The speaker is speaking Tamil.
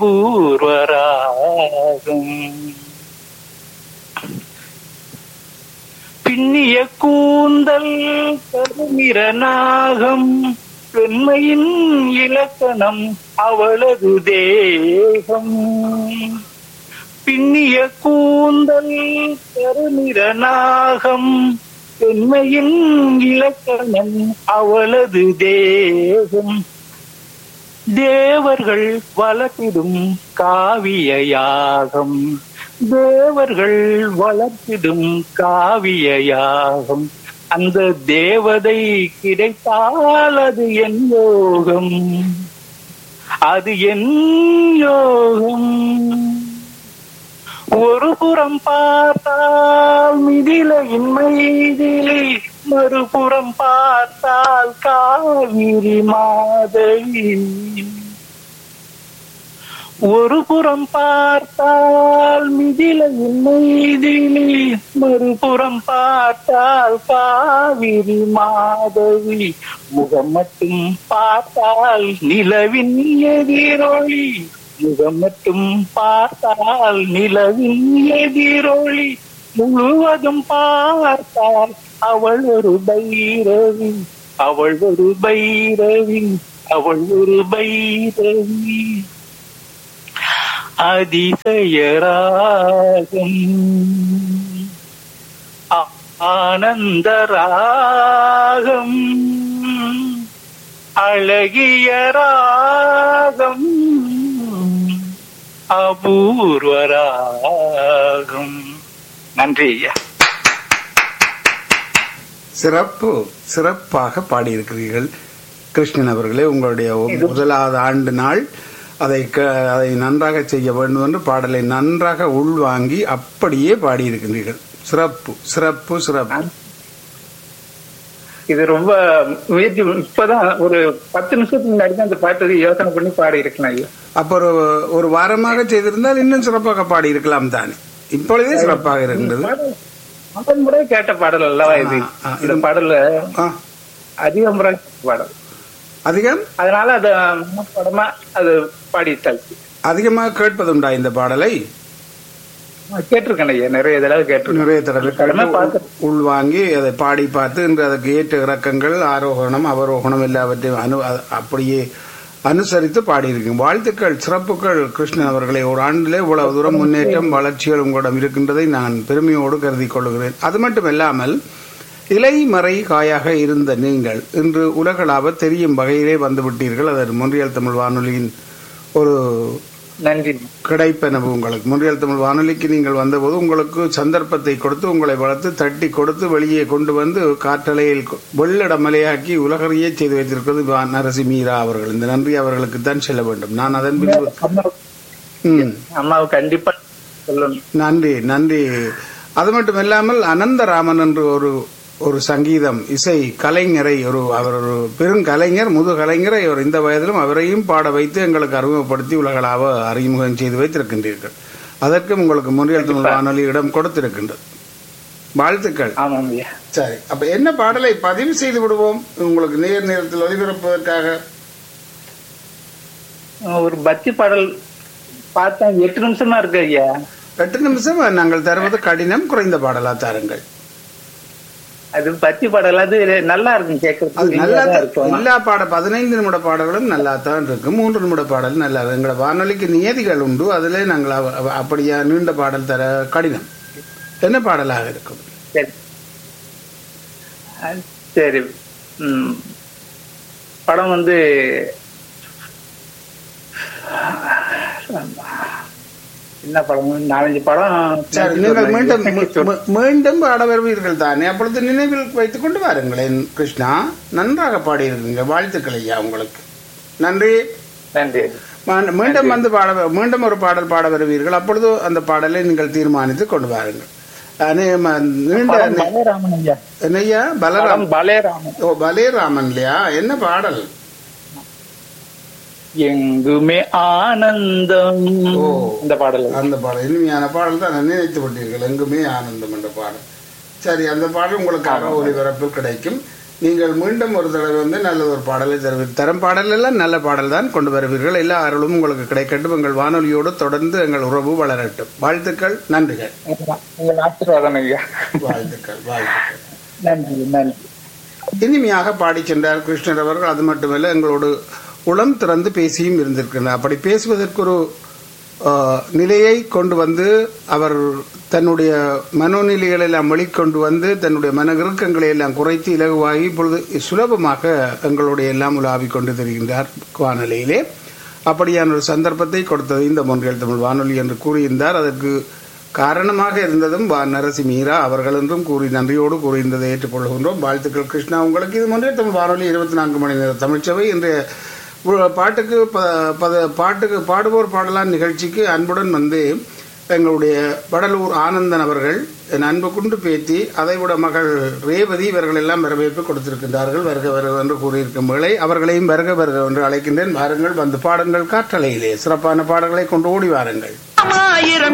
பூர்வராகம் பின்னிய கூந்தல் கருமிர நாகம் பெண்மையின் இலக்கணம் அவளது தேகம் பின்னிய கூந்தல் கருநிற நாகம் பெண்மையின் இலக்கணம் அவளது தேகம் தேவர்கள் வளர்த்திடும் காவிய யாகம் தேவர்கள் வளர்த்திடும் காவிய யாகம் அந்த தேவதை கிடைத்தால் அது என் யோகம் அது என் யோகம் ஒரு புறம் பார்த்தால் மிதிலையின் மைதிலி மறுபுறம் பார்த்தால் காவிரி மாதவி ஒரு புறம் பார்த்தால் மிதிலையின் மைதிலி மறுபுறம் பார்த்தால் காவிரி மாதவி முகம் மட்டும் பார்த்தால் நிலவின் எதிரொளி முகம் மட்டும் பார்த்தால் நிலவின் எதிரொளி முழுவதும் பார்த்தால் அவள் ஒரு பைரவி அவள் ஒரு பைரவி அவள் ஒரு பைரவி அதிசயராகம் ஆ- ஆனந்தராகம் அழகிய ராகம் அபூர்வராகம் நன்றி ஐயா சிறப்பு சிறப்பாக பாடியிருக்கிறீர்கள் கிருஷ்ணன் அவர்களே உங்களுடைய முதலாவது ஆண்டு நாள் அதை க- அதை நன்றாக செய்ய வேண்டும் என்று பாடலை நன்றாக உள்வாங்கி அப்படியே பாடியிருக்கிறீர்கள் சிறப்பு சிறப்பு சிறப்பு இது ரொம்ப முயற்சி இப்பதான் ஒரு பத்து நிமிஷத்துக்கு முன்னாடி தான் அந்த பாட்டு யோசனை பண்ணி பாடி இருக்கலாம் ஐயா அப்போ ஒரு ஒரு வாரமாக செய்திருந்தால் இன்னும் சிறப்பாக பாடியிருக்கலாம் தானே இப்பொழுதே சிறப்பாக இருக்கின்றது பாடல் முதல் முறை கேட்ட பாடல் அல்லவா இது ஆ, ஆ, இந்த பாடல்ல ஆ, அதிக முறை கேட்ட பாடல் அதிகம் அதனால அது படமா அது பாடிட்டாச்சு அதிகமாக கேட்பதுண்டா இந்த பாடலை கேட்டிருக்கேன் ஐயா நிறைய தடவை கேட்டிருக்கேன் நிறைய தடவை கடமை பார்த்து உள்வாங்கி அதை பாடி பார்த்து இன்று அதுக்கு ஏற்ற இறக்கங்கள் ஆரோகணம் அவரோகணம் எல்லாவற்றையும் அனு அ- அப்படியே அனுசரித்து பாடியிருக்கீங்க வாழ்த்துக்கள் சிறப்புகள் கிருஷ்ணன் அவர்களை ஒரு ஆண்டிலே இவ்வளவு தூரம் முன்னேற்றம் வளர்ச்சிகள் உங்களிடம் இருக்கின்றதை நான் பெருமையோடு கருதி கொள்கிறேன் அது மட்டும் இல்லாமல் இலைமறை காயாக இருந்த நீங்கள் இன்று உலகளாவ தெரியும் வகையிலே வந்துவிட்டீர்கள் அதன் முன்றியல் தமிழ் வானொலியின் ஒரு நன்றி கிடைப்பெனவு உங்களுக்கு முன்றியல் தமிழ் வானொலிக்கு நீங்கள் வந்தபோது உங்களுக்கு சந்தர்ப்பத்தை கொடுத்து உங்களை வளர்த்து தட்டி கொடுத்து வெளியே கொண்டு வந்து காற்றலையில் கொ- வெள்ளட மலையாக்கி உலகறியே செய்து வைத்திருக்கிறது வா- நரசி மீரா அவர்கள் இந்த நன்றி அவர்களுக்கு தான் செல்ல வேண்டும் நான் அதன் பின்பு அம்மா ம், அம்மாவை கண்டிப்பா சொல்லணும் நன்றி நன்றி அது மட்டும் இல்லாமல் அனந்தராமன் என்று ஒரு ஒரு சங்கீதம் இசை கலைஞரை ஒரு அவர் ஒரு பெருங்கலைஞர் முது கலைஞரை அவர் இந்த வயதிலும் அவரையும் பாட வைத்து எங்களுக்கு அறிமுகப்படுத்தி உலகளாவ அறிமுகம் செய்து வைத்திருக்கின்றீர்கள் அதற்கும் உங்களுக்கு முன்றியல் தமிழ் வானொலி இடம் கொடுத்திருக்கின்றது வாழ்த்துக்கள் ஆமாம் ஐயா சரி அப்ப என்ன பாடலை பதிவு செய்து விடுவோம் உங்களுக்கு நேர் நேரத்தில் ஒளிபரப்புவதற்காக ஒரு பக்தி பாடல் பார்த்தேன் எட்டு நிமிஷமா இருக்கு ஐயா எட்டு நிமிஷம் நாங்கள் தருவது கடினம் குறைந்த பாடலா தாருங்கள் அது பக்தி பாடல் அது நல்லா இருக்கும் அது கேட்கறதுக்கு நல்லா நல்லா இருக்கும் எல்லா பாட பதினைந்து நிமிட பாடல்களும் நல்லா தான் இருக்கு மூன்று நிமிட பாடல் நல்லா இருக்கு. எங்களோட வானொலிக்கு நியதிகள் உண்டு அதிலே நாங்கள் அவ- அவ- அப்படியா நீண்ட பாடல் தர கடினம் என்ன பாடலாக இருக்கும் சரி அஹ் சரி ம். படம் வந்து என்ன படம் நாலஞ்சு படம் சரி நீங்கள் மீண்டும் மீ- மீண்டும் பாட வருவீர்கள் தானே அப்பொழுது நினைவில் வைத்துக் கொண்டு வாருங்களேன் கிருஷ்ணா நன்றாக பாடியிருக்கீங்க வாழ்த்துக்கள் ஐயா உங்களுக்கு நன்றி நன்றி மீ- மீண்டும் வந்து பாட மீண்டும் ஒரு பாடல் பாட வருவீர்கள் அப்பொழுது அந்த பாடலை நீங்கள் தீர்மானித்து கொண்டு வாருங்கள் அனே- ம- நீண்ட படம் பலேராமன் ஐயா என்னய்யா பலராம் படம் பலேராமன் ஓ பலேராமன் இல்லையா என்ன பாடல் எங்குமே ஆனந்தம் ஓ. இந்த பாடல் அந்த பாடல் இனிமையான பாடல் தான் நினைத்து விட்டீர்கள் எங்குமே ஆனந்தம் என்ற பாடல் சரி அந்த பாடல் உங்களுக்காக ஒளிபரப்பு கிடைக்கும் நீங்கள் மீண்டும் ஒரு தடவை வந்து நல்ல ஒரு பாடலை தருவீர் தரம் பாடல் எல்லாம் நல்ல பாடல் தான் கொண்டு வருவீர்கள் எல்லா அருளும் உங்களுக்கு கிடைக்கட்டும் எங்கள் வானொலியோடு தொடர்ந்து எங்கள் உறவு வளரட்டும் வாழ்த்துக்கள் நன்றிகள் உங்கள் ஆசீர்வாதம் ஐயா வாழ்த்துக்கள் வாழ்த்துக்கள் நன்றி நன்றி இனிமையாக பாடி சென்றார் கிருஷ்ணர் அவர்கள் அது மட்டுமல்ல எங்களோடு உளம் திறந்து பேசியும் இருந்திருக்கிறார் அப்படி பேசுவதற்கு ஒரு ஆஹ், நிலையை கொண்டு வந்து அவர் தன்னுடைய மனோநிலைகளை எல்லாம் வெளிக்கொண்டு வந்து தன்னுடைய மன இறுக்கங்களை எல்லாம் குறைத்து இலகுவாகி இப்பொழுது சுலபமாக எங்களுடைய எல்லாம் உலாவிக் கொண்டு தெரிகின்றார் வானொலியிலே அப்படியான ஒரு சந்தர்ப்பத்தை கொடுத்தது இந்த மொன்றியல் தமிழ் வானொலி என்று கூறியிருந்தார் அதற்கு காரணமாக இருந்ததும் வா நரசி மீரா அவர்கள் என்றும் கூறி நன்றியோடு கூறியிருந்ததை ஏற்றுக்கொள்கின்றோம் வாழ்த்துக்கள் கிருஷ்ணா உங்களுக்கு இது முன்னே தமிழ் வானொலி இருபத்தி நான்கு மணி நேர தமிழ்ச்சபை இன்றைய உ- பாட்டுக்கு ப- பத- பாட்டுக்கு பாடுவோர் பாடலான் நிகழ்ச்சிக்கு அன்புடன் வந்து எங்களுடைய வடலூர் ஆனந்தன் அவர்கள் என் அன்பு குண்டு பேத்தி அதைவிட மகள் ரேவதி இவர்கள் எல்லாம் வரவேற்பு கொடுத்திருக்கின்றார்கள் வருக வருக என்று கூறியிருக்கும் வேளை அவர்களையும் வருக வருக என்று அழைக்கின்றேன் வாருங்கள் வந்து பாடுங்கள் காற்றலையிலே சிறப்பான பாடல்களை கொண்டு ஓடி வாருங்கள் ஆயிரம்